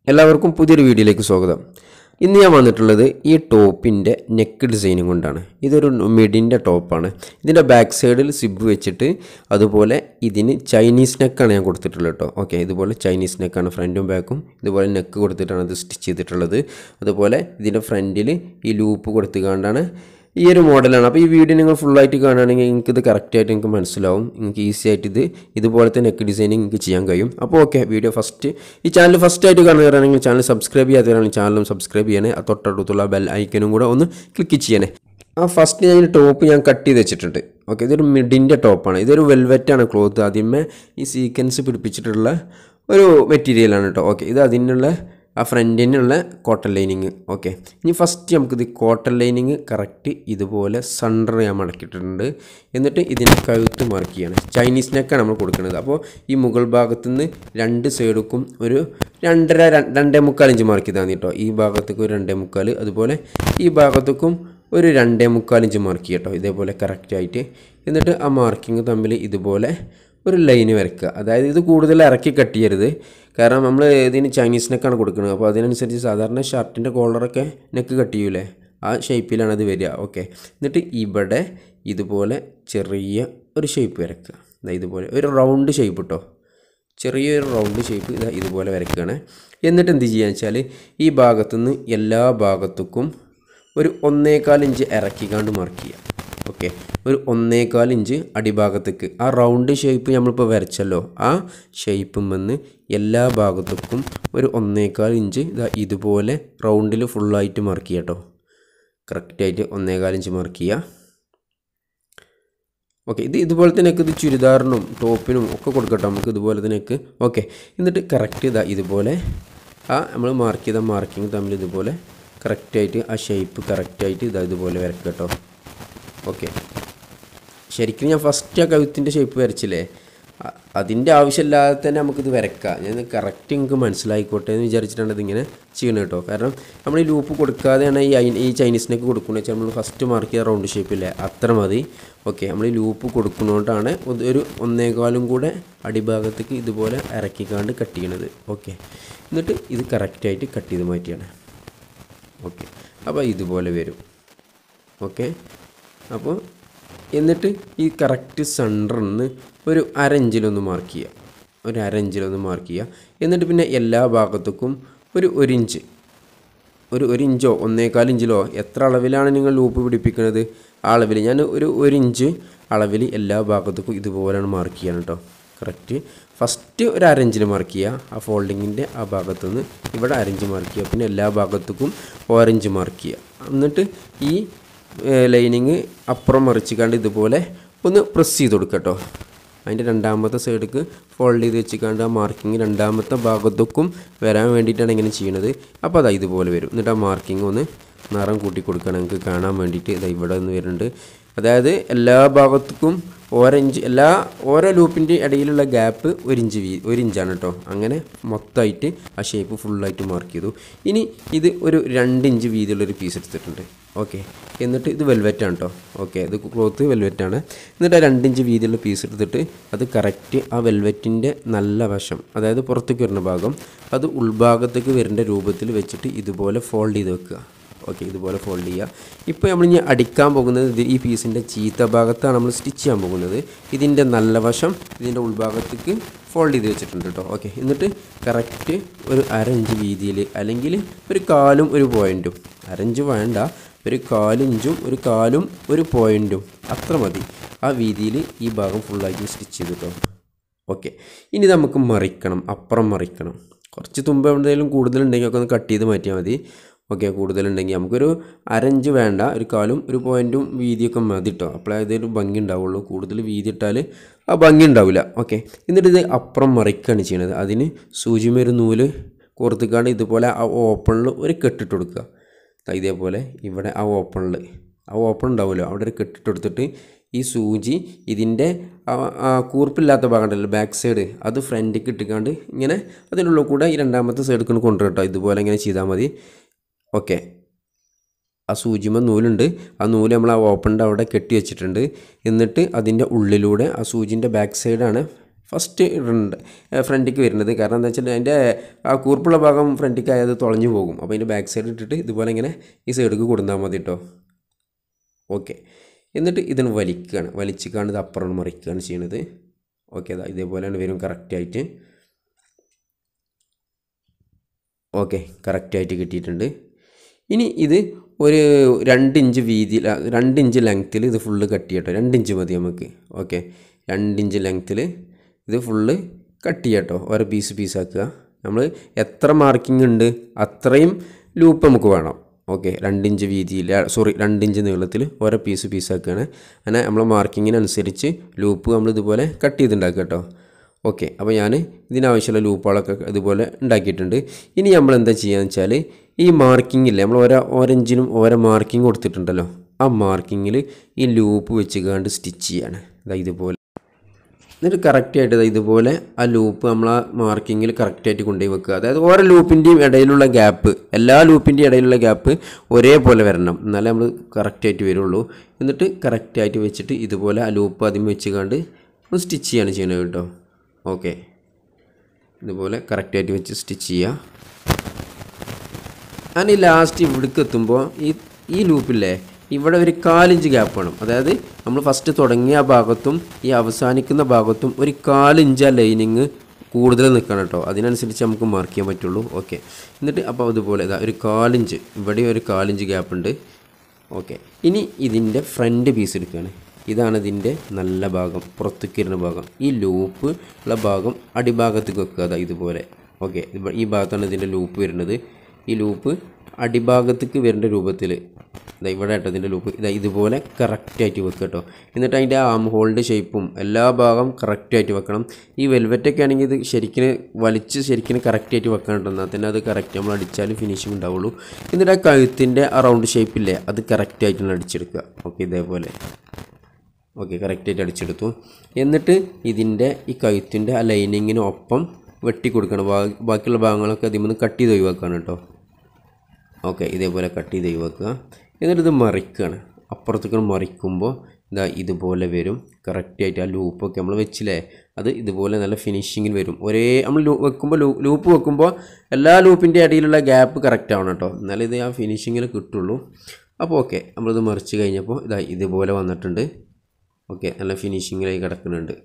എല്ലാവർക്കും പുതിയൊരു വീഡിയോയിലേക്ക് സ്വാഗതം ഇന്ന് ഞാൻ വന്നിട്ടുള്ളത് ഈ ടോപ്പിൻ്റെ നെക്ക് ഡിസൈനും കൊണ്ടാണ് ഇതൊരു മിഡിൻ്റെ ടോപ്പാണ് ഇതിൻ്റെ ബാക്ക് സൈഡിൽ സിബ് വെച്ചിട്ട് അതുപോലെ ഇതിന് ചൈനീസ് നെക്കാണ് ഞാൻ കൊടുത്തിട്ടുള്ളത് കേട്ടോ ഓക്കെ ഇതുപോലെ ചൈനീസ് നെക്കാണ് ഫ്രണ്ടും ബാക്കും ഇതുപോലെ നെക്ക് കൊടുത്തിട്ടാണ് ഇത് സ്റ്റിച്ച് ചെയ്തിട്ടുള്ളത് അതുപോലെ ഇതിൻ്റെ ഫ്രണ്ടിൽ ഈ ലൂപ്പ് കൊടുത്തുകൊണ്ടാണ് ഈ ഒരു മോഡലാണ് അപ്പോൾ ഈ വീഡിയോ നിങ്ങൾ ഫുള്ളായിട്ട് കാണുകയാണെങ്കിൽ നിങ്ങൾക്ക് ഇത് കറക്റ്റായിട്ട് നിങ്ങൾക്ക് മനസ്സിലാവും നിങ്ങൾക്ക് ഈസി ആയിട്ട് ഇത് ഇതുപോലത്തെ നെക്ക് ഡിസൈനിങ് നിങ്ങൾക്ക് ചെയ്യാൻ കഴിയും അപ്പോൾ ഓക്കെ വീഡിയോ ഫസ്റ്റ് ഈ ചാനൽ ഫസ്റ്റ് ആയിട്ട് കാണുകയാണെങ്കിൽ ചാനൽ സബ്സ്ക്രൈബ് ചെയ്യാത്തവരാണെങ്കിൽ ചാനലും സബ്സ്ക്രൈബ് ചെയ്യണേ ആ തൊട്ടടുത്തുള്ള ബെൽ ഐക്കനും കൂടെ ഒന്ന് ക്ലിക്ക് ചെയ്യണേ ആ ഫസ്റ്റ് ഞാൻ ടോപ്പ് ഞാൻ കട്ട് ചെയ്ത് വെച്ചിട്ടുണ്ട് ഓക്കെ ഇതൊരു മിഡിൻ്റെ ടോപ്പാണ് ഇതൊരു വെൽവെറ്റാണ് ക്ലോത്ത് ആദ്യമേ ഈ സീക്വൻസ് പിടിപ്പിച്ചിട്ടുള്ള ഒരു മെറ്റീരിയലാണ് കേട്ടോ ഓക്കെ ഇത് അതിനുള്ള ആ ഫ്രണ്ടിനുള്ള കോട്ടൺ ലൈനിങ് ഓക്കെ ഇനി ഫസ്റ്റ് നമുക്കിത് കോട്ടൺ ലൈനിങ് കറക്റ്റ് ഇതുപോലെ സണ്ടർ ഞാൻ മടക്കിയിട്ടുണ്ട് എന്നിട്ട് ഇതിൻ്റെ കഴുത്ത് മാർക്ക് ചെയ്യണം ചൈനീസ് നെക്കാണ് നമ്മൾ കൊടുക്കുന്നത് അപ്പോൾ ഈ മുകൾ ഭാഗത്തു നിന്ന് രണ്ട് സൈഡുക്കും ഒരു രണ്ടര ര- രണ്ടേ മുക്കാൽ ഇഞ്ച് മാർക്ക് ചെയ്താൽ മതി കേട്ടോ ഈ ഭാഗത്തേക്ക് ഒരു രണ്ടേ മുക്കാൽ അതുപോലെ ഈ ഭാഗത്തേക്കും ഒരു രണ്ടേ മുക്കാൽ ഇഞ്ച് മാർക്ക് ചെയ്യട്ടോ ഇതേപോലെ കറക്റ്റായിട്ട് എന്നിട്ട് ആ മാർക്കിങ് തമ്മിൽ ഇതുപോലെ ഒരു ലൈന് വരയ്ക്കുക അതായത് ഇത് കൂടുതൽ ഇറക്കി കട്ട് ചെയ്യരുത് കാരണം നമ്മൾ ഇതിന് ചൈനീസ് നെക്കാണ് കൊടുക്കുന്നത് അപ്പോൾ അതിനനുസരിച്ച് സാധാരണ ഷർട്ടിൻ്റെ കോളറൊക്കെ നെക്ക് കട്ട് ചെയ്യൂലേ ആ ഷേപ്പിലാണ് അത് വരിക ഓക്കെ എന്നിട്ട് ഇവിടെ ഇതുപോലെ ചെറിയ ഒരു ഷേപ്പ് വരയ്ക്കുക ദാ ഇതുപോലെ ഒരു റൗണ്ട് ഷേപ്പ് കേട്ടോ ചെറിയൊരു റൗണ്ട് ഷേപ്പ് ഇതാ ഇതുപോലെ വരയ്ക്കുകയാണ് എന്നിട്ട് എന്ത് ചെയ്യുക വെച്ചാൽ ഈ ഭാഗത്തുനിന്ന് എല്ലാ ഭാഗത്തേക്കും ഒരു ഒന്നേകാൽ ഇഞ്ച് ഇറക്കിക്കാണ്ട് മാർക്ക് ചെയ്യുക ഓക്കെ ഒരു ഒന്നേകാൽ ഇഞ്ച് അടിഭാഗത്തേക്ക് ആ റൗണ്ട് ഷേപ്പ് നമ്മളിപ്പോൾ വരച്ചല്ലോ ആ ഷേപ്പും വന്ന് എല്ലാ ഭാഗത്തേക്കും ഒരു ഒന്നേകാൽ ഇഞ്ച് ഇതാ ഇതുപോലെ റൗണ്ടിൽ ഫുള്ളായിട്ട് മാർക്ക് ചെയ്യുക കേട്ടോ കറക്റ്റായിട്ട് ഒന്നേകാൽ ഇഞ്ച് മാർക്ക് ചെയ്യുക ഓക്കെ ഇത് ഇതുപോലെ തന്നെയൊക്കെ ഇത് ചുരിദാറിനും ടോപ്പിനും ഒക്കെ കൊടുക്കട്ടോ നമുക്ക് ഇതുപോലെ തന്നെയൊക്കെ ഓക്കെ എന്നിട്ട് കറക്റ്റ് ഇതാ ഇതുപോലെ ആ നമ്മൾ മാർക്ക് ചെയ്ത മാർക്കിങ് തമ്മിൽ ഇതുപോലെ കറക്റ്റായിട്ട് ആ ഷേപ്പ് കറക്റ്റായിട്ട് ഇതാ ഇതുപോലെ വരക്കുക കേട്ടോ ഓക്കെ ശരിക്കും ഞാൻ ഫസ്റ്റ് ആ കഴുത്തിൻ്റെ ഷേപ്പ് വരച്ചില്ലേ അ- അതിൻ്റെ ആവശ്യമില്ലാതെ തന്നെ നമുക്കിത് വരക്കാം ഞാൻ കറക്റ്റ് നിങ്ങൾക്ക് മനസ്സിലായിക്കോട്ടെ എന്ന് വിചാരിച്ചിട്ടാണ് ഇതിങ്ങനെ ചെയ്യണത് കേട്ടോ കാരണം നമ്മൾ ഈ ലൂപ്പ് കൊടുക്കാതെയാണ് ഈ ഐ- ഈ ചൈനീസിനൊക്കെ കൊടുക്കുന്നത് വെച്ചാൽ നമ്മൾ ഫസ്റ്റ് മാർക്ക് ചെയ്ത റൗണ്ട് ഷേപ്പില്ലേ അത്ര മതി ഓക്കെ നമ്മൾ ഈ ലൂപ്പ് കൊടുക്കുന്നതുകൊണ്ടാണ് ഇത് ഒരു ഒന്നേകാലും കൂടെ അടിഭാഗത്തേക്ക് ഇതുപോലെ ഇറക്കിക്കാണ്ട് കട്ട് ചെയ്യണത് ഓക്കെ എന്നിട്ട് ഇത് കറക്റ്റായിട്ട് കട്ട് ചെയ്ത് മാറ്റിയാണ് ഓക്കെ അപ്പോൾ ഇതുപോലെ വരും ഓക്കെ അപ്പോൾ എന്നിട്ട് ഈ കറക്റ്റ് സെൻറ്ററിൽ നിന്ന് ഒരു അര ഇഞ്ചിലൊന്ന് മാർക്ക് ചെയ്യുക ഒരു അര ഇഞ്ചിലൊന്ന് മാർക്ക് ചെയ്യുക എന്നിട്ട് പിന്നെ എല്ലാ ഭാഗത്തേക്കും ഒരു ഒരു ഇഞ്ച് ഒരു ഒരു ഇഞ്ചോ ഒന്നേകാൽ ഇഞ്ചിലോ എത്ര അളവിലാണ് നിങ്ങൾ ലൂപ്പ് പിടിപ്പിക്കുന്നത് ആ അളവിൽ ഞാൻ ഒരു ഒരു ഇഞ്ച് അളവിൽ എല്ലാ ഭാഗത്തേക്കും ഇതുപോലെയാണ് മാർക്ക് ചെയ്യണം കേട്ടോ കറക്റ്റ് ഫസ്റ്റ് ഒരു അരഞ്ചിൽ മാർക്ക് ചെയ്യുക ആ ഫോൾഡിങ്ങിൻ്റെ ആ ഭാഗത്തുനിന്ന് ഇവിടെ അരഞ്ച് മാർക്ക് ചെയ്യുക പിന്നെ എല്ലാ ഭാഗത്തേക്കും ഓറഞ്ച് മാർക്ക് ചെയ്യുക എന്നിട്ട് ഈ ലൈനിങ് അപ്പുറം മറിച്ചിക്കാണ്ട് ഇതുപോലെ ഒന്ന് പ്രസ് ചെയ്ത് കൊടുക്കുക കേട്ടോ അതിൻ്റെ രണ്ടാമത്തെ സൈഡിലേക്ക് ഫോൾഡ് ചെയ്ത് വെച്ചിക്കാണ്ട് ആ മാർക്കിങ് രണ്ടാമത്തെ ഭാഗത്തേക്കും വരാൻ വേണ്ടിയിട്ടാണ് ഇങ്ങനെ ചെയ്യണത് അപ്പോൾ അതാ ഇതുപോലെ വരും എന്നിട്ട് ആ മാർക്കിങ് ഒന്ന് നിറം കൂട്ടി കൊടുക്കണം നിങ്ങൾക്ക് കാണാൻ വേണ്ടിയിട്ട് ഇതാ ഇവിടെ നിന്ന് വരുന്നുണ്ട് അതായത് എല്ലാ ഭാഗത്തേക്കും ഓരഞ്ച് എല്ലാ ഓരോ ലൂപ്പിൻ്റെ ഇടയിലുള്ള ഗ്യാപ്പ് ഒരു ഇഞ്ച് വീ ഒരു ഇഞ്ചാണ് കേട്ടോ അങ്ങനെ മൊത്തമായിട്ട് ആ ഷേപ്പ് ഫുള്ളായിട്ട് മാർക്ക് ചെയ്തു ഇനി ഇത് ഒരു രണ്ട് ഇഞ്ച് വീതിയുള്ളൊരു പീസ് എടുത്തിട്ടുണ്ട് ഓക്കെ എന്നിട്ട് ഇത് വെൽവെറ്റാണ് കേട്ടോ ഓക്കെ ഇത് ക്ലോത്ത് വെൽവെറ്റാണ് എന്നിട്ട് ആ രണ്ട് ഇഞ്ച് വീതിയുള്ള പീസ് എടുത്തിട്ട് അത് കറക്റ്റ് ആ വെൽവെറ്റിൻ്റെ നല്ല വശം അതായത് പുറത്തേക്ക് വരുന്ന ഭാഗം അത് ഉൾഭാഗത്തേക്ക് വരേണ്ട രൂപത്തിൽ വെച്ചിട്ട് ഇതുപോലെ ഫോൾഡ് ചെയ്ത് വെക്കുക ഓക്കെ ഇതുപോലെ ഫോൾഡ് ചെയ്യുക ഇപ്പോൾ നമ്മൾ ഇനി അടിക്കാൻ പോകുന്നത് ഇത് ഈ പീസിൻ്റെ ചീത്ത ഭാഗത്താണ് നമ്മൾ സ്റ്റിച്ച് ചെയ്യാൻ പോകുന്നത് ഇതിൻ്റെ നല്ല വശം ഇതിൻ്റെ ഉൾഭാഗത്തേക്ക് ഫോൾഡ് ചെയ്ത് വെച്ചിട്ടുണ്ട് കേട്ടോ ഓക്കെ എന്നിട്ട് കറക്റ്റ് ഒരു അരഞ്ച് വീതിയിൽ അല്ലെങ്കിൽ ഒരു കാലും ഒരു പോയിൻറ്റും അരഞ്ച് വേണ്ട ഒരു കാലിഞ്ചും ഒരു കാലും ഒരു പോയിൻറ്റും അത്ര മതി ആ വീതിയിൽ ഈ ഭാഗം ഫുള്ളാക്കി സ്റ്റിച്ച് ചെയ്ത് കേട്ടോ ഓക്കെ ഇനി നമുക്ക് മറിക്കണം അപ്പുറം മറിക്കണം കുറച്ച് തുമ്പ് എന്തെങ്കിലും കൂടുതലുണ്ടെങ്കിൽ ഒക്കെ ഒന്ന് കട്ട് ചെയ്ത് മാറ്റിയാൽ മതി ഓക്കെ കൂടുതലുണ്ടെങ്കിൽ നമുക്കൊരു അരഞ്ച് വേണ്ട ഒരു കാലും ഒരു പോയിൻറ്റും വീതിയൊക്കെ മതി കേട്ടോ അപ്പോഴേ ഇതൊരു ഭംഗി ഉണ്ടാവുള്ളൂ കൂടുതൽ വീതി ഇട്ടാൽ ആ ഭംഗി ഉണ്ടാവില്ല ഓക്കെ എന്നിട്ട് ഇത് അപ്പുറം മറിക്കുകയാണ് ചെയ്യണത് അതിന് സൂചിമൊരു നൂല് കോർത്തിക്കാണ്ട് ഇതുപോലെ ആ ഓപ്പണിൽ ഒരു കെട്ടിട്ട് കൊടുക്കുക ദാ ഇതേപോലെ ഇവിടെ ആ ഓപ്പണിൽ ആ ഓപ്പൺ ഉണ്ടാവുമല്ലോ അവിടെ ഒരു കെട്ടിട്ട് കൊടുത്തിട്ട് ഈ സൂചി ഇതിൻ്റെ ആ- ആ കൂർപ്പില്ലാത്ത ഭാഗം ഉണ്ടല്ലോ ബാക്ക് സൈഡ് അത് ഫ്രണ്ടിലേക്ക് ഇട്ടിക്കാണ്ട് ഇങ്ങനെ അതിനുള്ളിൽ കൂടെ ഈ രണ്ടാമത്തെ സൈഡിൽ കൊണ്ട് കൊണ്ടുവരട്ടോ ഇതുപോലെ ഇങ്ങനെ ചെയ്താൽ മതി ഓക്കെ ആ സൂചിമ നൂലുണ്ട് ആ നൂല് നമ്മൾ ആ ഓപ്പണിൻ്റെ അവിടെ കെട്ടി വെച്ചിട്ടുണ്ട് എന്നിട്ട് അതിൻ്റെ ഉള്ളിലൂടെ ആ സൂചിൻ്റെ ബാക്ക് സൈഡാണ് ഫസ്റ്റ് ഇടേണ്ട ഫ്രണ്ടിക്ക് വരുന്നത് കാരണം എന്താ വെച്ചാൽ അതിൻ്റെ ആ കൂർപ്പുള്ള ഭാഗം ഫ്രണ്ടിക്ക് ആയത് തുളഞ്ഞു പോകും അപ്പോൾ അതിൻ്റെ ബാക്ക് സൈഡ് ഇട്ടിട്ട് ഇതുപോലെ ഇങ്ങനെ ഈ സൈഡിലേക്ക് കൊടുത്താൽ മതി കേട്ടോ ഓക്കെ എന്നിട്ട് ഇതിന് വലിക്കുകയാണ് വലിച്ചിക്കാണ്ട് ഇത് അപ്പുറം മറിക്കുകയാണ് ചെയ്യുന്നത് ഓക്കെ അതാ ഇതേപോലെയാണ് വരും കറക്റ്റായിട്ട് ഓക്കെ കറക്റ്റായിട്ട് കിട്ടിയിട്ടുണ്ട് ഇനി ഇത് ഒരു രണ്ട് ഇഞ്ച് വീതിയിൽ ആ, രണ്ട് ഇഞ്ച് ലെങ്ത്തിൽ ഇത് ഫുള്ള് കട്ട് ചെയ്യട്ടോ രണ്ട് ഇഞ്ച് മതി നമുക്ക് ഓക്കെ രണ്ട് ഇഞ്ച് ലെങ്ത്തിൽ ഇത് ഫുള്ള് കട്ട് ചെയ്യട്ടോ ഓരോ പീസ് പീസാക്കുക നമ്മൾ എത്ര മാർക്കിംഗ് ഉണ്ട് അത്രയും ലൂപ്പ് നമുക്ക് വേണം ഓക്കെ രണ്ടിഞ്ച് വീതിയിൽ സോറി രണ്ടിഞ്ച് നീളത്തിൽ ഓരോ പീസ് പീസാക്കുകയാണ് അങ്ങനെ നമ്മൾ മാർക്കിങ്ങിനനുസരിച്ച് ലൂപ്പ് നമ്മൾ ഇതുപോലെ കട്ട് ചെയ്തുണ്ടാക്കുക കേട്ടോ ഓക്കെ അപ്പോൾ ഞാൻ ഇതിനാവശ്യമുള്ള ലൂപ്പുകളൊക്കെ ഇതുപോലെ ഉണ്ടാക്കിയിട്ടുണ്ട് ഇനി നമ്മൾ എന്താ ചെയ്യുകയെന്ന് വെച്ചാൽ ഈ മാർക്കിംഗ് ഇല്ലേ നമ്മൾ ഓരോ ഓരഞ്ചിനും ഓരോ മാർക്കിംഗ് കൊടുത്തിട്ടുണ്ടല്ലോ ആ മാർക്കിങ്ങിൽ ഈ ലൂപ്പ് വെച്ച് കണ്ട് സ്റ്റിച്ച് ചെയ്യാണ് ഇതാ ഇതുപോലെ എന്നിട്ട് കറക്റ്റായിട്ട് ഇതുപോലെ ആ ലൂപ്പ് നമ്മൾ ആ മാർക്കിങ്ങിൽ കറക്റ്റായിട്ട് കൊണ്ടുപോയി വെക്കുക അതായത് ഓരോ ലൂപ്പിൻ്റെയും ഇടയിലുള്ള ഗ്യാപ്പ് എല്ലാ ലൂപ്പിൻ്റെയും ഇടയിലുള്ള ഗ്യാപ്പ് ഒരേപോലെ വരണം എന്നാലേ നമ്മൾ കറക്റ്റായിട്ട് വരുള്ളൂ എന്നിട്ട് കറക്റ്റായിട്ട് വെച്ചിട്ട് ഇതുപോലെ ആ ലൂപ്പ് ആദ്യം വെച്ച് കണ്ട് ഒന്ന് സ്റ്റിച്ച് ചെയ്യാണ് ചെയ്യണത് കേട്ടോ ഓക്കെ ഇതുപോലെ കറക്റ്റായിട്ട് വെച്ച് സ്റ്റിച്ച് ചെയ്യുക ഞാൻ ഈ ലാസ്റ്റ് ഇവിടേക്ക് എത്തുമ്പോൾ ഈ ഈ ലൂപ്പില്ലേ ഇവിടെ ഒരു കാലിഞ്ച് ഗ്യാപ്പ് വേണം അതായത് നമ്മൾ ഫസ്റ്റ് തുടങ്ങിയ ആ ഭാഗത്തും ഈ അവസാനിക്കുന്ന ഭാഗത്തും ഒരു കാലിഞ്ച് ആ ലൈനിങ് കൂടുതൽ നിൽക്കണം കേട്ടോ അതിനനുസരിച്ച് നമുക്ക് മാർക്ക് ചെയ്യാൻ പറ്റുള്ളൂ ഓക്കെ എന്നിട്ട് അപ്പോൾ അതുപോലെ ഇതാ ഒരു കാലിഞ്ച് ഇവിടെ ഒരു കാലിഞ്ച് ഗ്യാപ്പ് ഉണ്ട് ഓക്കെ ഇനി ഇതിൻ്റെ ഫ്രണ്ട് പീസ് എടുക്കുകയാണ് ഇതാണ് ഇതിൻ്റെ നല്ല ഭാഗം പുറത്തേക്ക് വരുന്ന ഭാഗം ഈ ലൂപ്പ് ഉള്ള ഭാഗം അടിഭാഗത്തേക്ക് വെക്കുക അതാ ഇതുപോലെ ഓക്കെ ഈ ഭാഗത്താണ് ഇതിൻ്റെ ലൂപ്പ് വരുന്നത് ഈ ലൂപ്പ് അടിഭാഗത്തേക്ക് വരേണ്ട രൂപത്തിൽ ഇതാ ഇവിടെ കേട്ടോ ഇതിൻ്റെ ലൂപ്പ് ഇതാ ഇതുപോലെ കറക്റ്റായിട്ട് വെക്കുക കേട്ടോ എന്നിട്ട് അതിൻ്റെ ആം ഹോളിൻ്റെ ഷേപ്പും എല്ലാ ഭാഗം കറക്റ്റായിട്ട് വെക്കണം ഈ വെൽവെറ്റൊക്കെ ആണെങ്കിൽ ഇത് ശരിക്കും വലിച്ച് ശരിക്കും കറക്റ്റായിട്ട് വെക്കണം കേട്ടോ എന്നാൽ തന്നെ അത് കറക്റ്റ് നമ്മൾ അടിച്ചാലും ഫിനിഷിംഗ് ഉണ്ടാവുള്ളൂ എന്നിട്ട് ആ കഴുത്തിൻ്റെ ആ റൗണ്ട് ഷേപ്പില്ലേ അത് കറക്റ്റായിട്ടാണ് അടിച്ചെടുക്കുക ഓക്കെ ഇതേപോലെ ഓക്കെ കറക്റ്റായിട്ട് അടിച്ചെടുത്തു എന്നിട്ട് ഇതിൻ്റെ ഈ കഴുത്തിൻ്റെ ആ ലൈനിങ്ങിനൊപ്പം വെട്ടി കൊടുക്കണം ബാ- ബാക്കിയുള്ള ഭാഗങ്ങളൊക്കെ അതിൽ നിന്ന് കട്ട് ചെയ്ത് ഒഴിവാക്കുകയാണ് കേട്ടോ ഓക്കെ ഇതേപോലെ കട്ട് ചെയ്ത് ഒഴിവാക്കുക എന്നിട്ട് ഇത് മറിക്കുകയാണ് അപ്പുറത്തേക്ക് മറിക്കുമ്പോൾ ഇതാ ഇതുപോലെ വരും കറക്റ്റായിട്ട് ആ ലൂപ്പൊക്കെ നമ്മൾ വെച്ചില്ലേ അത് ഇതുപോലെ നല്ല ഫിനിഷിങ്ങിൽ വരും ഒരേ നമ്മൾ ലൂ വെക്കുമ്പോൾ ലൂ ലൂപ്പ് വെക്കുമ്പോൾ എല്ലാ ലൂപ്പിൻ്റെ ഇടയിലുള്ള ഗ്യാപ്പ് കറക്റ്റ് ആവണം കേട്ടോ എന്നാലേ ഇത് ആ ഫിനിഷിങ്ങിൽ കിട്ടുള്ളൂ അപ്പോൾ ഓക്കെ നമ്മളിത് മറിച്ച് കഴിഞ്ഞപ്പോൾ ഇതാ ഇതുപോലെ വന്നിട്ടുണ്ട് ഓക്കെ നല്ല ഫിനിഷിങ്ങിലായി കിടക്കുന്നുണ്ട്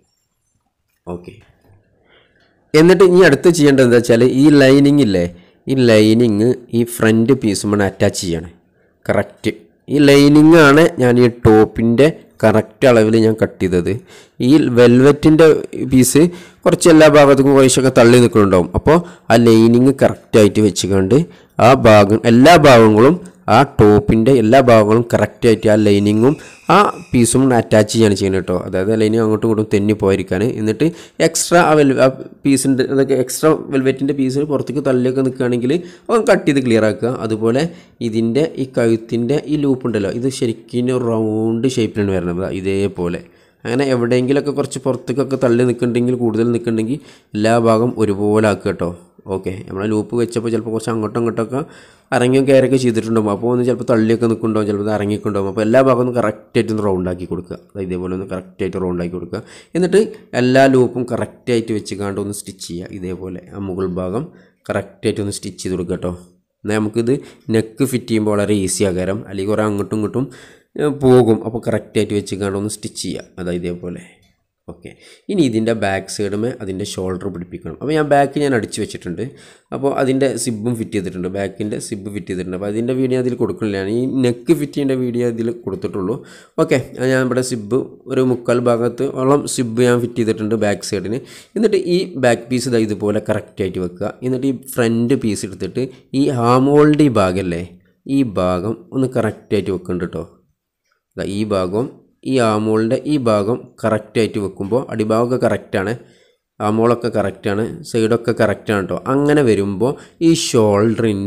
ഓക്കെ എന്നിട്ട് ഇനി അടുത്ത് ചെയ്യേണ്ടത് എന്താ വെച്ചാൽ ഈ ലൈനിങ് ഇല്ലേ ഈ ലൈനിങ് ഈ ഫ്രണ്ട് പീസുമാണ് അറ്റാച്ച് ചെയ്യണം കറക്റ്റ് ഈ ലൈനിങ് ആണ് ഞാൻ ഈ ടോപ്പിൻ്റെ കറക്റ്റ് അളവിൽ ഞാൻ കട്ട് ചെയ്തത് ഈ വെൽവെറ്റിൻ്റെ പീസ് കുറച്ച് എല്ലാ ഭാഗത്തേക്കും കുറേശ്ശൊക്കെ തള്ളി നിൽക്കുന്നുണ്ടാവും അപ്പോൾ ആ ലൈനിങ് കറക്റ്റായിട്ട് വെച്ചുകൊണ്ട് ആ ഭാഗം എല്ലാ ഭാഗങ്ങളും ആ ടോപ്പിൻ്റെ എല്ലാ ഭാഗങ്ങളും കറക്റ്റായിട്ട് ആ ലൈനിങ്ങും ആ പീസും അറ്റാച്ച് ചെയ്യാണ് ചെയ്യുന്നത് കേട്ടോ അതായത് ലൈനിങ് അങ്ങോട്ടും ഇങ്ങോട്ടും തെന്നി പോയിരിക്കാൻ എന്നിട്ട് എക്സ്ട്രാ ആ വെൽ ആ പീസിൻ്റെ അതൊക്കെ എക്സ്ട്രാ വെൽവെറ്റിൻ്റെ പീസ് പുറത്തേക്ക് തള്ളിയൊക്കെ നിൽക്കുകയാണെങ്കിൽ അത് കട്ട് ചെയ്ത് ക്ലിയർ ആക്കുക അതുപോലെ ഇതിൻ്റെ ഈ കഴുത്തിൻ്റെ ഈ ലൂപ്പ് ഉണ്ടല്ലോ ഇത് ശരിക്കും റൗണ്ട് ഷേപ്പിലാണ് വരുന്നത് ഇതേപോലെ അങ്ങനെ എവിടെയെങ്കിലുമൊക്കെ കുറച്ച് പുറത്തേക്കൊക്കെ തള്ളി നിൽക്കുന്നുണ്ടെങ്കിൽ കൂടുതൽ നിൽക്കുന്നുണ്ടെങ്കിൽ എല്ലാ ഭാഗം ഒരുപോലെ ആക്കുക കേട്ടോ ഓക്കെ നമ്മളെ ലൂപ്പ് വെച്ചപ്പോൾ ചിലപ്പോൾ കുറച്ച് അങ്ങോട്ടും ഇങ്ങോട്ടൊക്കെ ഇറങ്ങിയും കയറൊക്കെ ചെയ്തിട്ടുണ്ടാവും അപ്പോൾ ഒന്ന് ചിലപ്പോൾ തള്ളിയൊക്കെ നിൽക്കുന്നുണ്ടാവും ചിലപ്പോൾ ഇത് ഇറങ്ങിക്കൊണ്ടാവും അപ്പോൾ എല്ലാ ഭാഗവും ഒന്ന് കറക്റ്റായിട്ട് ഒന്ന് റൗണ്ട് ആക്കി കൊടുക്കുക ദാ ഇതേപോലെ ഒന്ന് കറക്റ്റായിട്ട് റൗണ്ട് ആക്കി കൊടുക്കുക എന്നിട്ട് എല്ലാ ലൂപ്പും കറക്റ്റായിട്ട് വെച്ച് കാണ്ട് ഒന്ന് സ്റ്റിച്ച് ചെയ്യുക ഇതേപോലെ ആ മുകൾ ഭാഗം കറക്റ്റായിട്ട് ഒന്ന് സ്റ്റിച്ച് ചെയ്ത് കൊടുക്കുക കേട്ടോ എന്നാൽ നമുക്കിത് നെക്ക് ഫിറ്റ് ചെയ്യുമ്പോൾ വളരെ ഈസി ആകാരം അല്ലെങ്കിൽ കുറേ അങ്ങോട്ടും ഇങ്ങോട്ടും ഏഹ്, പോകും അപ്പോൾ കറക്റ്റായിട്ട് വെച്ച് കാണ്ട് ഒന്ന് സ്റ്റിച്ച് ചെയ്യുക അതാ ഇതേപോലെ ഓക്കെ ഇനി ഇതിൻ്റെ ബാക്ക് സൈഡുമേ അതിൻ്റെ ഷോൾഡർ പിടിപ്പിക്കണം അപ്പോൾ ഞാൻ ബാക്ക് ഞാൻ അടിച്ച് വെച്ചിട്ടുണ്ട് അപ്പോൾ അതിൻ്റെ സിബും ഫിറ്റ് ചെയ്തിട്ടുണ്ട് ബാക്കിൻ്റെ സിബ് ഫിറ്റ് ചെയ്തിട്ടുണ്ട് അപ്പോൾ അതിൻ്റെ വീഡിയോ അതിൽ കൊടുക്കുന്നില്ല ഞാൻ ഈ നെക്ക് ഫിറ്റ് ചെയ്യേണ്ട വീഡിയോ ഇതിൽ കൊടുത്തിട്ടുള്ളൂ ഓക്കെ ഞാൻ ഇവിടെ സിബ് ഒരു മുക്കാൽ ഭാഗത്ത് ഓളം സിബ് ഞാൻ ഫിറ്റ് ചെയ്തിട്ടുണ്ട് ബാക്ക് സൈഡിന് എന്നിട്ട് ഈ ബാക്ക് പീസ് ഇതാ ഇതുപോലെ കറക്റ്റായിട്ട് വെക്കുക എന്നിട്ട് ഈ ഫ്രണ്ട് പീസ് എടുത്തിട്ട് ഈ ഹാമോൾഡ് ഈ ഭാഗമല്ലേ ഈ ഭാഗം ഒന്ന് കറക്റ്റായിട്ട് വെക്കുന്നുണ്ട് കേട്ടോ ദാ ഈ ഭാഗവും ഈ ആമോളിൻ്റെ ഈ ഭാഗം കറക്റ്റായിട്ട് വെക്കുമ്പോൾ അടിഭാഗമൊക്കെ കറക്റ്റാണ് ആമോളൊക്കെ കറക്റ്റാണ് സൈഡൊക്കെ കറക്റ്റാണ് കേട്ടോ അങ്ങനെ വരുമ്പോൾ ഈ ഷോൾഡറിൻ്റെ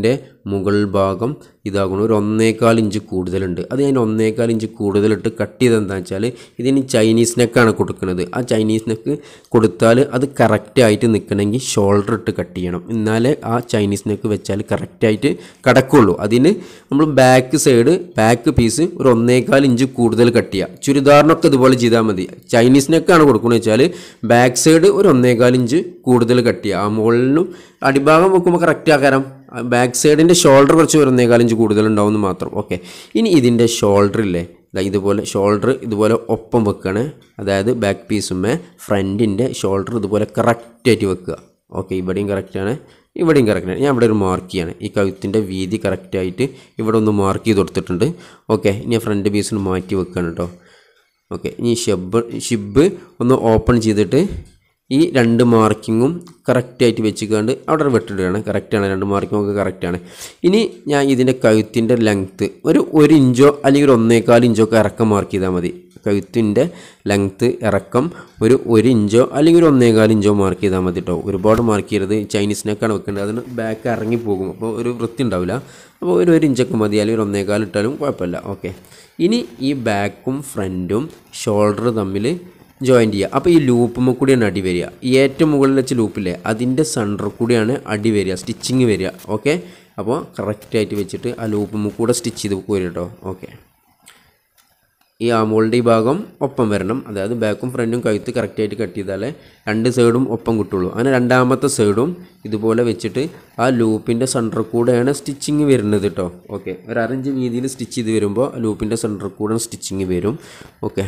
മുകൾ ഭാഗം ഇതാകണം ഒരു ഒന്നേകാൽ ഇഞ്ച് കൂടുതലുണ്ട് അത് ഞാൻ ഒന്നേകാൽ ഇഞ്ച് കൂടുതലിട്ട് കട്ട് ചെയ്ത് എന്താ വെച്ചാൽ ഇതിന് ചൈനീസ് നെക്കാണ് കൊടുക്കുന്നത് ആ ചൈനീസ് നെക്ക് കൊടുത്താൽ അത് കറക്റ്റായിട്ട് നിൽക്കണമെങ്കിൽ ഷോൾഡർ ഇട്ട് കട്ട് ചെയ്യണം എന്നാലേ ആ ചൈനീസ് നെക്ക് വെച്ചാൽ കറക്റ്റായിട്ട് കിടക്കുള്ളൂ അതിന് നമ്മൾ ബാക്ക് സൈഡ് ബാക്ക് പീസ് ഒരു ഒന്നേകാൽ ഇഞ്ച് കൂടുതൽ കട്ട് ചെയ്യുക ചുരിദാറിനൊക്കെ ഇതുപോലെ ചെയ്താൽ മതി ചൈനീസ് നെക്കാണ് കൊടുക്കുന്നത് വെച്ചാൽ ബാക്ക് സൈഡ് ഒരു ഒന്നേകാൽ ഇഞ്ച് കൂടുതൽ കട്ട് ചെയ്യുക ആ മുകളിലും അടിഭാഗം വെക്കുമ്പോൾ കറക്റ്റ് ആക്കാരം ബാക്ക് സൈഡിൻ്റെ ഷോൾഡർ കുറച്ച് ഒരു ഒന്നേകാൽ ഇഞ്ച് കൂടുതൽ ഉണ്ടാവുമെന്ന് മാത്രം ഓക്കെ ഇനി ഇതിൻ്റെ ഷോൾഡർ ഇല്ലേ ദാ ഇതുപോലെ ഷോൾഡർ ഇതുപോലെ ഒപ്പം വെക്കണേ അതായത് ബാക്ക് പീസുമേ ഫ്രണ്ടിൻ്റെ ഷോൾഡർ ഇതുപോലെ കറക്റ്റായിട്ട് വെക്കുക ഓക്കെ ഇവിടെയും കറക്റ്റാണ് ഇവിടെയും കറക്റ്റാണ് ഞാൻ ഇവിടെ ഒരു മാർക്ക് ചെയ്യാണ് ഈ കഴുത്തിൻ്റെ വീതി കറക്റ്റായിട്ട് ഇവിടെ ഒന്ന് മാർക്ക് ചെയ്ത് കൊടുത്തിട്ടുണ്ട് ഓക്കെ ഇനി ഫ്രണ്ട് പീസിന് മാറ്റി വെക്കുകയാണ് കേട്ടോ ഓക്കെ ഇനി ഷെബ് ഷിബ് ഒന്ന് ഓപ്പൺ ചെയ്തിട്ട് ഈ രണ്ട് മാർക്കിങ്ങും കറക്റ്റായിട്ട് വെച്ചിക്കാണ്ട് അവിടെ വെട്ടിടുകയാണ് കറക്റ്റാണ് രണ്ട് മാർക്കിംഗ് ഒക്കെ കറക്റ്റാണ് ഇനി ഞാൻ ഇതിൻ്റെ കഴുത്തിൻ്റെ ലെങ്ത്ത് ഒരു ഒരു ഇഞ്ചോ അല്ലെങ്കിൽ ഒരു ഒന്നേകാൽ ഇഞ്ചോ ഒക്കെ ഇറക്കം മാർക്ക് ചെയ്താൽ മതി കഴുത്തിൻ്റെ ലെങ്ത്ത് ഇറക്കം ഒരു ഒരു ഇഞ്ചോ അല്ലെങ്കിൽ ഒരു ഒന്നേകാൽ ഇഞ്ചോ മാർക്ക് ചെയ്താൽ മതി കേട്ടോ ഒരുപാട് മാർക്ക് ചെയ്യരുത് ചൈനീസിനൊക്കെയാണ് വെക്കേണ്ടത് അതിന് ബാക്ക് ഇറങ്ങി പോകും അപ്പോൾ ഒരു വൃത്തി ഉണ്ടാവില്ല അപ്പോൾ ഒരു ഒരു ഇഞ്ചൊക്കെ മതി അല്ലെങ്കിൽ ഒരു ഒന്നേകാൽ ഇട്ടാലും കുഴപ്പമില്ല ഓക്കെ ഇനി ഈ ബാക്കും ഫ്രണ്ടും ഷോൾഡർ തമ്മിൽ ജോയിൻറ്റ് ചെയ്യുക അപ്പോൾ ഈ ലൂപ്പുമ്മ കൂടിയാണ് അടി വരിക ഈ ഏറ്റവും മുകളിൽ വെച്ച ലൂപ്പില്ലേ അതിൻ്റെ സെൻറ്റർ കൂടിയാണ് അടി വരിക സ്റ്റിച്ചിങ് വരിക ഓക്കെ അപ്പോൾ കറക്റ്റായിട്ട് വെച്ചിട്ട് ആ ലൂപ്പുമ്മ കൂടെ സ്റ്റിച്ച് ചെയ്ത് പോരും കേട്ടോ ഓക്കെ ഈ ആമോളുടെ ഈ ഭാഗം ഒപ്പം വരണം അതായത് ബാക്കും ഫ്രണ്ടും കഴുത്ത് കറക്റ്റായിട്ട് കട്ട് ചെയ്താലേ രണ്ട് സൈഡും ഒപ്പം കിട്ടുള്ളൂ അങ്ങനെ രണ്ടാമത്തെ സൈഡും ഇതുപോലെ വെച്ചിട്ട് ആ ലൂപ്പിൻ്റെ സെൻറ്റർ കൂടെയാണ് സ്റ്റിച്ചിങ് വരുന്നത് കേട്ടോ ഓക്കെ ഒരു അരഞ്ച് വീതിയിൽ സ്റ്റിച്ച് ചെയ്ത് വരുമ്പോൾ ലൂപ്പിൻ്റെ സെൻറ്റർ കൂടെ സ്റ്റിച്ചിങ് വരും ഓക്കെ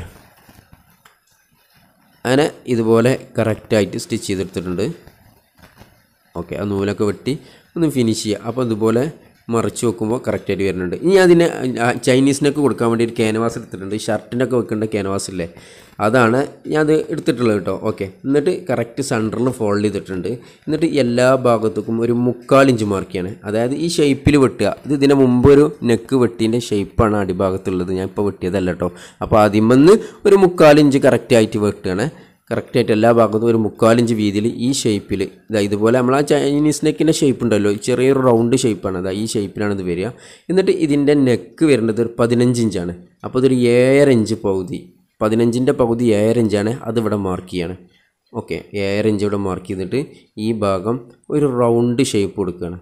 അങ്ങനെ ഇതുപോലെ കറക്റ്റായിട്ട് സ്റ്റിച്ച് ചെയ്തെടുത്തിട്ടുണ്ട് ഓക്കെ ആ നൂലൊക്കെ വെട്ടി ഒന്ന് ഫിനിഷ് ചെയ്യുക അപ്പോൾ ഇതുപോലെ മറിച്ച് വെക്കുമ്പോൾ കറക്റ്റായിട്ട് വരുന്നുണ്ട് ഇനി അതിന് ചൈനീസിനൊക്കെ കൊടുക്കാൻ വേണ്ടി ഒരു ക്യാൻവാസ് എടുത്തിട്ടുണ്ട് ഷർട്ടിനൊക്കെ വെക്കേണ്ട ക്യാൻവാസ് ഇല്ലേ അതാണ് ഞാൻ അത് എടുത്തിട്ടുള്ളത് കേട്ടോ ഓക്കെ എന്നിട്ട് കറക്റ്റ് സെൻറ്ററിൽ ഫോൾഡ് ചെയ്തിട്ടുണ്ട് എന്നിട്ട് എല്ലാ ഭാഗത്തേക്കും ഒരു മുക്കാൽ ഇഞ്ച് മാർക്ക് ചെയ്യണേ അതായത് ഈ ഷേപ്പിൽ വെട്ടുക ഇത് ഇതിന് മുമ്പ് ഒരു നെക്ക് വെട്ടീൻ്റെ ഷേപ്പാണ് അടിഭാഗത്തുള്ളത് ഞാൻ ഇപ്പോൾ വെട്ടിയതല്ല കേട്ടോ അപ്പോൾ അതിമെന്ന് ഒരു മുക്കാൽ ഇഞ്ച് കറക്റ്റായിട്ട് വെട്ടുകയാണ് കറക്റ്റായിട്ട് എല്ലാ ഭാഗത്തും ഒരു മുക്കാലിഞ്ച് വീതിയിൽ ഈ ഷേപ്പിൽ ഇതാ ഇതുപോലെ നമ്മൾ ആ ചൈനീസ് നെക്കിൻ്റെ ഷേപ്പ് ഉണ്ടല്ലോ ഈ ചെറിയൊരു റൗണ്ട് ഷേപ്പാണ് അതാ ഈ ഷേപ്പിലാണ് ഇത് വരിക എന്നിട്ട് ഇതിൻ്റെ നെക്ക് വരുന്നത് ഒരു പതിനഞ്ച് ഇഞ്ചാണ് അപ്പോൾ ഇതൊരു ഏഴര ഇഞ്ച് പകുതി പതിനഞ്ചിൻ്റെ പകുതി ഏഴര ഇഞ്ചാണ് അതിവിടെ മാർക്ക് ചെയ്യാണ് ഓക്കെ ഏഴര ഇഞ്ച് ഇവിടെ മാർക്ക് ചെയ്തിട്ട് ഈ ഭാഗം ഒരു റൗണ്ട് ഷേപ്പ് കൊടുക്കുകയാണ്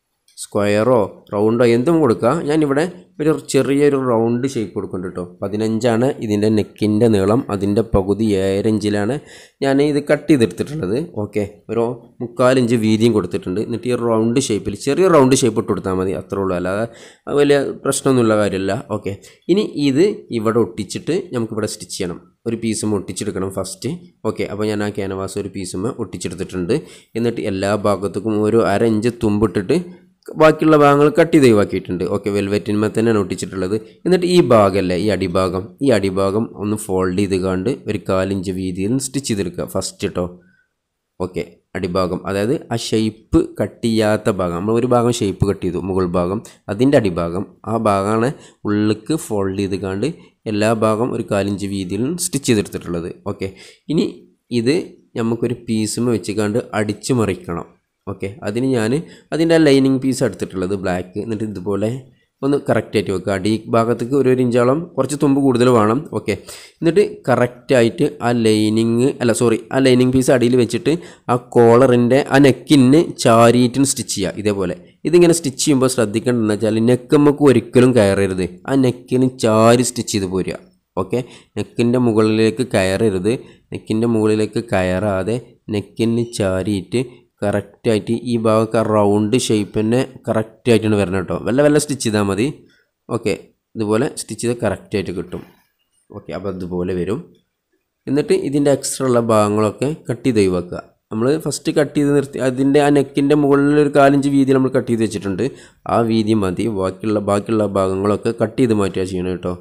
സ്ക്വയറോ റൗണ്ടോ എന്തും കൊടുക്കുക ഞാനിവിടെ ഒരു ചെറിയൊരു റൗണ്ട് ഷേപ്പ് കൊടുക്കുന്നുണ്ട് കേട്ടോ പതിനഞ്ചാണ് ഇതിൻ്റെ നെക്കിൻ്റെ നീളം അതിൻ്റെ പകുതി ഏഴര ഇഞ്ചിലാണ് ഞാൻ ഇത് കട്ട് ചെയ്തെടുത്തിട്ടുള്ളത് ഓക്കെ ഒരു മുക്കാലിഞ്ച് വീതിയും കൊടുത്തിട്ടുണ്ട് എന്നിട്ട് ഈ റൗണ്ട് ഷേപ്പിൽ ചെറിയ റൗണ്ട് ഷേപ്പ് ഇട്ട് കൊടുത്താൽ മതി അത്രേ ഉള്ളൂ അല്ലാതെ അത് വലിയ പ്രശ്നമൊന്നുമുള്ള കാര്യമല്ല ഓക്കെ ഇനി ഇത് ഇവിടെ ഒട്ടിച്ചിട്ട് നമുക്കിവിടെ സ്റ്റിച്ച് ചെയ്യണം ഒരു പീസും ഒട്ടിച്ചെടുക്കണം ഫസ്റ്റ് ഓക്കെ അപ്പോൾ ഞാൻ ആ ക്യാനവാസ് ഒരു പീസും ഒട്ടിച്ചെടുത്തിട്ടുണ്ട് എന്നിട്ട് എല്ലാ ഭാഗത്തേക്കും ഒരു അര ഇഞ്ച് തുമ്പിട്ടിട്ട് ബാക്കിയുള്ള ഭാഗങ്ങൾ കട്ട് ചെയ്ത് ഒഴിവാക്കിയിട്ടുണ്ട് ഓക്കെ വെൽവെറ്റിന്മേൽ തന്നെയാണ് ഒട്ടിച്ചിട്ടുള്ളത് എന്നിട്ട് ഈ ഭാഗമല്ലേ ഈ അടിഭാഗം ഈ അടിഭാഗം ഒന്ന് ഫോൾഡ് ചെയ്ത് കണ്ട് ഒരു കാലിഞ്ച് വീതിയിൽ സ്റ്റിച്ച് ചെയ്തെടുക്കുക ഫസ്റ്റ് കേട്ടോ ഓക്കെ അടിഭാഗം അതായത് ആ ഷേപ്പ് കട്ട് ചെയ്യാത്ത ഭാഗം നമ്മൾ ഒരു ഭാഗം ഷേപ്പ് കട്ട് ചെയ്തു മുകൾ ഭാഗം അതിൻ്റെ അടിഭാഗം ആ ഭാഗമാണ് ഉള്ളിക്ക് ഫോൾഡ് ചെയ്ത് കണ്ട് എല്ലാ ഭാഗം ഒരു കാലിഞ്ച് വീതിയിൽ സ്റ്റിച്ച് ചെയ്തെടുത്തിട്ടുള്ളത് ഓക്കെ ഇനി ഇത് നമുക്കൊരു പീസുമ വെച്ച് അടിച്ചു മറിക്കണം ഓക്കെ അതിന് ഞാൻ അതിൻ്റെ ആ ലൈനിങ് പീസ് എടുത്തിട്ടുള്ളത് ബ്ലാക്ക് എന്നിട്ട് ഇതുപോലെ ഒന്ന് കറക്റ്റായിട്ട് വെക്കുക അടി ഭാഗത്തേക്ക് ഒരു ഒരു ഇഞ്ചോളം കുറച്ച് തുമ്പ് കൂടുതൽ വേണം ഓക്കെ എന്നിട്ട് കറക്റ്റായിട്ട് ആ ലൈനിങ് അല്ല സോറി ആ ലൈനിങ് പീസ് അടിയിൽ വെച്ചിട്ട് ആ കോളറിൻ്റെ ആ നെക്കിന് ചാരിയിട്ടിന് സ്റ്റിച്ച് ചെയ്യുക ഇതേപോലെ ഇതിങ്ങനെ സ്റ്റിച്ച് ചെയ്യുമ്പോൾ ശ്രദ്ധിക്കേണ്ടതെന്ന് വെച്ചാൽ നെക്ക് നമുക്ക് ഒരിക്കലും കയറരുത് ആ നെക്കിന് ചാരി സ്റ്റിച്ച് ചെയ്ത് പോരുക ഓക്കെ നെക്കിൻ്റെ മുകളിലേക്ക് കയറരുത് നെക്കിൻ്റെ മുകളിലേക്ക് കയറാതെ നെക്കിന് ചാരിയിട്ട് കറക്റ്റായിട്ട് ഈ ഭാഗമൊക്കെ റൗണ്ട് ഷേപ്പ് തന്നെ കറക്റ്റായിട്ടാണ് വരുന്നത് കേട്ടോ വല്ല വല്ല സ്റ്റിച്ച് ചെയ്താൽ മതി ഓക്കെ ഇതുപോലെ സ്റ്റിച്ച് ചെയ്ത് കറക്റ്റായിട്ട് കിട്ടും ഓക്കെ അപ്പോൾ അതുപോലെ വരും എന്നിട്ട് ഇതിൻ്റെ എക്സ്ട്രാ ഉള്ള ഭാഗങ്ങളൊക്കെ കട്ട് ചെയ്ത് ഒഴിവാക്കുക നമ്മൾ ഫസ്റ്റ് കട്ട് ചെയ്ത് നിർത്തി അതിൻ്റെ ആ നെക്കിൻ്റെ മുകളിൽ ഒരു കാലിഞ്ച് വീതി നമ്മൾ കട്ട് ചെയ്ത് വെച്ചിട്ടുണ്ട് ആ വീതി മതി ബാക്കിയുള്ള ബാക്കിയുള്ള ഭാഗങ്ങളൊക്കെ കട്ട് ചെയ്ത് മാറ്റുക ചെയ്യണം കേട്ടോ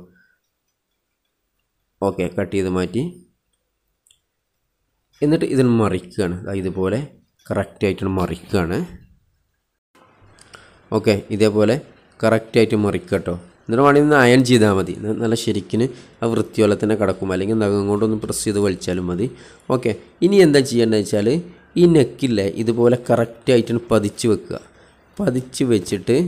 ഓക്കെ കട്ട് ചെയ്ത് മാറ്റി എന്നിട്ട് ഇതിന് മറിക്കുകയാണ് ദാ ഇതുപോലെ കറക്റ്റായിട്ട് മറിക്കുകയാണ് ഓക്കെ ഇതേപോലെ കറക്റ്റായിട്ട് മറിക്കുക കേട്ടോ എന്നിട്ട് വേണമെങ്കിൽ ഒന്ന് അയൺ ചെയ്താൽ മതി ഇത് നല്ല ശരിക്കിന് ആ വൃത്തിയോലെ തന്നെ കിടക്കും അല്ലെങ്കിൽ നഖം കൊണ്ടൊന്ന് പ്രസ് ചെയ്ത് വലിച്ചാലും മതി ഓക്കെ ഇനി എന്താ ചെയ്യേണ്ടത് വെച്ചാൽ ഈ നെക്കില്ലേ ഇതുപോലെ കറക്റ്റായിട്ട് പതിച്ച് വെക്കുക പതിച്ച് വെച്ചിട്ട്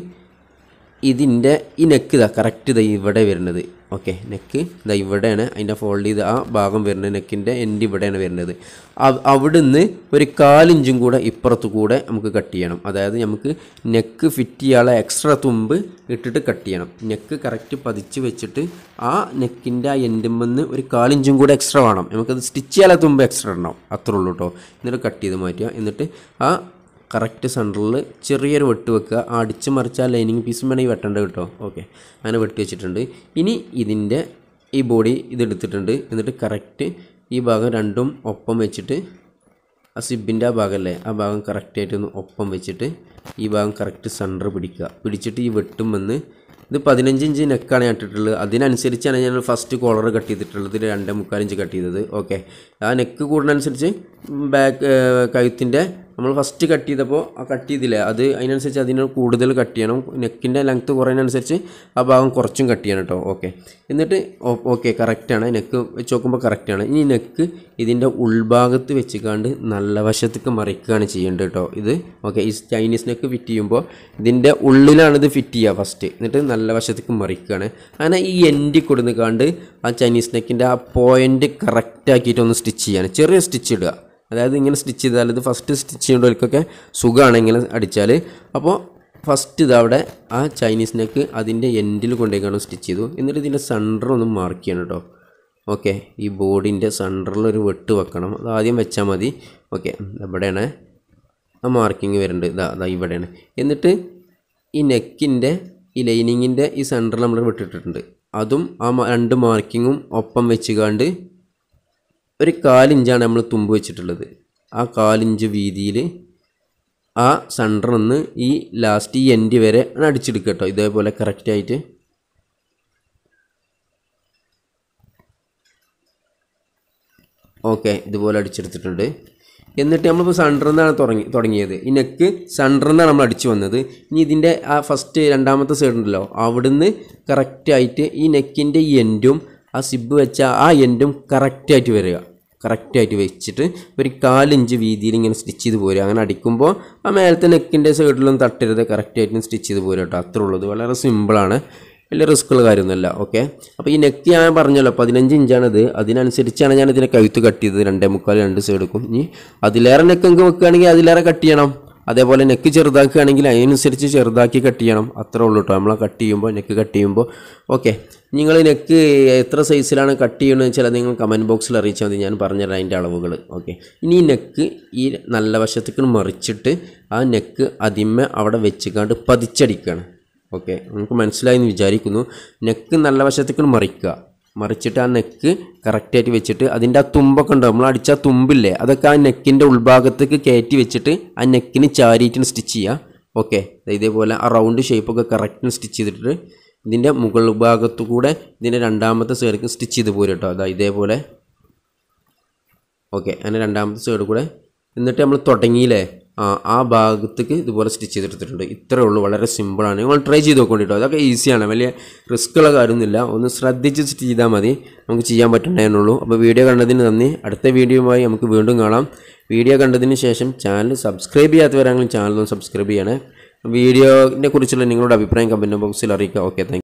ഇതിൻ്റെ ഈ നെക്ക് ഇതാ കറക്റ്റ് ഇതാ ഇവിടെ വരുന്നത് ഓക്കെ നെക്ക് ഇതാ ഇവിടെയാണ് അതിൻ്റെ ഫോൾഡ് ചെയ്ത് ആ ഭാഗം വരുന്നത് നെക്കിൻ്റെ എൻഡ് ഇവിടെയാണ് വരുന്നത് അവ- അവിടുന്ന് ഒരു കാലിഞ്ചും കൂടെ ഇപ്പുറത്ത് കൂടെ നമുക്ക് കട്ട് ചെയ്യണം അതായത് നമുക്ക് നെക്ക് ഫിറ്റ് ചെയ്യാനുള്ള എക്സ്ട്രാ തുമ്പ് ഇട്ടിട്ട് കട്ട് ചെയ്യണം നെക്ക് കറക്റ്റ് പതിച്ച് വെച്ചിട്ട് ആ നെക്കിൻ്റെ ആ എൻഡുമെന്ന് ഒരു കാലിഞ്ചും കൂടെ എക്സ്ട്രാ വേണം നമുക്കത് സ്റ്റിച്ച് ചെയ്യാനുള്ള തുമ്പ് എക്സ്ട്രാ ഇടണം അത്രേ ഉള്ളൂ കേട്ടോ എന്നിട്ട് കട്ട് ചെയ്ത് മാറ്റുക എന്നിട്ട് ആ കറക്റ്റ് സെൻറ്ററിൽ ചെറിയൊരു വെട്ട് വെക്കുക ആ അടിച്ച് മറിച്ച ലൈനിങ് പീസും വേണമെങ്കിൽ വെട്ടേണ്ടത് കേട്ടോ ഓക്കെ അങ്ങനെ വെട്ടി വെച്ചിട്ടുണ്ട് ഇനി ഇതിൻ്റെ ഈ ബോഡി ഇതെടുത്തിട്ടുണ്ട് എന്നിട്ട് കറക്റ്റ് ഈ ഭാഗം രണ്ടും ഒപ്പം വെച്ചിട്ട് ആ സിബിൻ്റെ ആ ഭാഗമല്ലേ ആ ഭാഗം കറക്റ്റായിട്ട് ഒന്ന് ഒപ്പം വെച്ചിട്ട് ഈ ഭാഗം കറക്റ്റ് സെൻറ്റർ പിടിക്കുക പിടിച്ചിട്ട് ഈ വെട്ടും വന്ന് ഇത് പതിനഞ്ച് ഇഞ്ച് നെക്കാണ് ഞാൻ ഇട്ടിട്ടുള്ളത് അതിനനുസരിച്ചാണ് ഞാൻ ഫസ്റ്റ് കോളർ കട്ട് ചെയ്തിട്ടുള്ളത് ഇത് രണ്ടേ മുക്കാൽ ഇഞ്ച് കട്ട് ചെയ്തത് ഓക്കെ ആ നെക്ക് കൂടുന്നതനുസരിച്ച് ബാക്ക് കഴുത്തിൻ്റെ നമ്മൾ ഫസ്റ്റ് കട്ട് ചെയ്തപ്പോൾ ആ കട്ട് ചെയ്തില്ലേ അത് അതിനനുസരിച്ച് അതിന് കൂടുതൽ കട്ട് ചെയ്യണം നെക്കിൻ്റെ ലെങ്ത്ത് കുറയുന്നതനുസരിച്ച് ആ ഭാഗം കുറച്ചും കട്ട് ചെയ്യണം കേട്ടോ ഓക്കെ എന്നിട്ട് ഓക്കെ കറക്റ്റാണ് നെക്ക് വെച്ച് നോക്കുമ്പോൾ കറക്റ്റാണ് ഇനി നെക്ക് ഇതിൻ്റെ ഉൾഭാഗത്ത് വെച്ചുകാണ്ട് നല്ല വശത്തേക്ക് മറിക്കുകയാണ് ചെയ്യേണ്ടത് കേട്ടോ ഇത് ഓക്കെ ഈ ചൈനീസ് നെക്ക് ഫിറ്റ് ചെയ്യുമ്പോൾ ഇതിൻ്റെ ഉള്ളിലാണ് ഇത് ഫിറ്റ് ചെയ്യുക ഫസ്റ്റ് എന്നിട്ട് നല്ല വശത്തേക്ക് മറിക്കുകയാണ് അങ്ങനെ ഈ എൻഡിൽ കൊടുന്നുകാണ്ട് ആ ചൈനീസ് നെക്കിൻ്റെ ആ പോയിൻ്റ് കറക്റ്റ് ആക്കിയിട്ട് ഒന്ന് സ്റ്റിച്ച് ചെയ്യാണ് ചെറിയ സ്റ്റിച്ച് ഇടുക അതായത് ഇങ്ങനെ സ്റ്റിച്ച് ചെയ്താൽ ഇത് ഫസ്റ്റ് സ്റ്റിച്ച് ചെയ്യേണ്ടവർക്കൊക്കെ സുഖമാണ് ഇങ്ങനെ അടിച്ചാൽ അപ്പോൾ ഫസ്റ്റ് ഇത് അവിടെ ആ ചൈനീസ് നെക്ക് അതിൻ്റെ എൻഡിൽ കൊണ്ടേക്കാണ് സ്റ്റിച്ച് ചെയ്തു എന്നിട്ട് ഇതിൻ്റെ സെൻറ്റർ ഒന്ന് മാർക്ക് ചെയ്യണം കേട്ടോ ഓക്കെ ഈ ബോർഡിൻ്റെ സെൻറ്ററിൽ ഒരു വെട്ട് വെക്കണം അത് ആദ്യം വെച്ചാൽ മതി ഓക്കെ ഇവിടെയാണ് ആ മാർക്കിങ് വരുന്നുണ്ട് ഇതാ ഇതാ ഇവിടെയാണ് എന്നിട്ട് ഈ നെക്കിൻ്റെ ഈ ലൈനിങ്ങിൻ്റെ ഈ സെൻറ്ററിൽ നമ്മൾ വിട്ടിട്ടുണ്ട് അതും ആ മ- രണ്ട് മാർക്കിങ്ങും ഒപ്പം വെച്ചുകാണ്ട് ഒരു കാലിഞ്ചാണ് നമ്മൾ തുമ്പ് വെച്ചിട്ടുള്ളത് ആ കാലിഞ്ച് വീതിയിൽ ആ സെൻറ്ററിൽ നിന്ന് ഈ ലാസ്റ്റ് ഈ എൻഡ് വരെ ആണ് അടിച്ചെടുക്കുക കേട്ടോ ഇതേപോലെ കറക്റ്റായിട്ട് ഓക്കെ ഇതുപോലെ അടിച്ചെടുത്തിട്ടുണ്ട് എന്നിട്ട് നമ്മളിപ്പോൾ സെൻറ്ററിൽ നിന്നാണ് തുടങ്ങി തുടങ്ങിയത് ഈ നെക്ക് സെൻറ്ററിൽ നിന്നാണ് നമ്മൾ അടിച്ചു വന്നത് ഇനി ഇതിൻ്റെ ആ ഫസ്റ്റ് രണ്ടാമത്തെ സൈഡ് ഉണ്ടല്ലോ അവിടുന്ന് കറക്റ്റായിട്ട് ഈ നെക്കിൻ്റെ ഈ എൻഡും ആ സിബ് വെച്ച ആ എൻഡും കറക്റ്റായിട്ട് വരിക കറക്റ്റായിട്ട് വെച്ചിട്ട് ഒരു കാലിഞ്ച് വീതിയിൽ ഇങ്ങനെ സ്റ്റിച്ച് ചെയ്ത് പോരുക അങ്ങനെ അടിക്കുമ്പോൾ ആ മേലത്തെ നെക്കിൻ്റെ സൈഡിലൊന്നും തട്ടരുത് കറക്റ്റായിട്ട് സ്റ്റിച്ച് ചെയ്ത് പോരുക കേട്ടോ അത്രേ ഉള്ളത് വളരെ സിമ്പിളാണ് വലിയ റിസ്ക്കുള്ള കാര്യമൊന്നുമല്ല ഓക്കെ അപ്പോൾ ഈ നെക്ക് ഞാൻ പറഞ്ഞല്ലോ പതിനഞ്ച് ഇഞ്ചാണിത് അതിനനുസരിച്ചാണ് ഞാൻ ഇതിനെ കഴുത്ത് കട്ട് ചെയ്തത് രണ്ടേ മുക്കാൽ രണ്ട് സൈഡുക്കും ഇനി അതിലേറെ നെക്ക് നിങ്ങൾക്ക് വെക്കുകയാണെങ്കിൽ അതിലേറെ കട്ട് ചെയ്യണം അതേപോലെ നെക്ക് ചെറുതാക്കുകയാണെങ്കിൽ അതിനനുസരിച്ച് ചെറുതാക്കി കട്ട് ചെയ്യണം അത്രേ ഉള്ളൂ കേട്ടോ നമ്മൾ കട്ട് ചെയ്യുമ്പോൾ നെക്ക് കട്ട് ചെയ്യുമ്പോൾ ഓക്കെ നിങ്ങൾ നെക്ക് എത്ര സൈസിലാണ് കട്ട് ചെയ്യണമെന്ന് വെച്ചാൽ അത് നിങ്ങൾ കമൻറ്റ് ബോക്സിൽ അറിയിച്ചാൽ മതി ഞാൻ പറഞ്ഞുതരാം അതിൻ്റെ അളവുകൾ ഓക്കെ ഇനി ഈ നെക്ക് ഈ നല്ല വശത്തേക്ക് മറിച്ചിട്ട് ആ നെക്ക് അതിന്മേ അവിടെ വെച്ചുകാണ്ട് പതിച്ചടിക്കുകയാണ് ഓക്കെ നമുക്ക് മനസ്സിലായി എന്ന് വിചാരിക്കുന്നു നെക്ക് നല്ല വശത്തേക്ക് മറിക്കുക മറിച്ചിട്ട് ആ നെക്ക് കറക്റ്റായിട്ട് വെച്ചിട്ട് അതിൻ്റെ ആ തുമ്പൊക്കെ ഉണ്ടാവും നമ്മൾ അടിച്ച ആ തുമ്പില്ലേ അതൊക്കെ ആ നെക്കിൻ്റെ ഉൾഭാഗത്തേക്ക് കയറ്റി വെച്ചിട്ട് ആ നെക്കിന് ചാരിയിട്ട് സ്റ്റിച്ച് ചെയ്യുക ഓക്കെ ഇതേപോലെ ആ റൗണ്ട് ഷേപ്പൊക്കെ കറക്റ്റിന് സ്റ്റിച്ച് ചെയ്തിട്ട് ഇതിൻ്റെ മുകൾ ഭാഗത്തു കൂടെ ഇതിൻ്റെ രണ്ടാമത്തെ സൈഡിലേക്ക് സ്റ്റിച്ച് ചെയ്ത് പോരും കേട്ടോ അതാ ഇതേപോലെ ഓക്കെ അങ്ങനെ രണ്ടാമത്തെ സൈഡ് കൂടെ എന്നിട്ട് നമ്മൾ തുടങ്ങിയില്ലേ ആ ആ ഭാഗത്തേക്ക് ഇതുപോലെ സ്റ്റിച്ച് ചെയ്തെടുത്തിട്ടുണ്ട് ഇത്രയേ ഉള്ളൂ വളരെ സിമ്പിളാണ് നിങ്ങൾ ട്രൈ ചെയ്ത് നോക്കേണ്ടി കേട്ടോ അതൊക്കെ ഈസിയാണ് വലിയ റിസ്ക് ഉള്ള കാര്യമൊന്നുമില്ല ഒന്ന് ശ്രദ്ധിച്ച് സ്റ്റിച്ച് ചെയ്താൽ മതി നമുക്ക് ചെയ്യാൻ പറ്റണ്ടേന്നുള്ളൂ അപ്പോൾ വീഡിയോ കണ്ടതിന് നന്ദി അടുത്ത വീഡിയോയുമായി നമുക്ക് വീണ്ടും കാണാം വീഡിയോ കണ്ടതിന് ശേഷം ചാനൽ സബ്സ്ക്രൈബ് ചെയ്യാത്തവരാണെങ്കിൽ ചാനൽ ഒന്ന് സബ്സ്ക്രൈബ് ചെയ്യണേ വീഡിയോനെ കുറിച്ചുള്ള നിങ്ങളുടെ അഭിപ്രായം കമൻറ്റ് ബോക്സിൽ അറിയിക്കുക ഓക്കെ താങ്ക്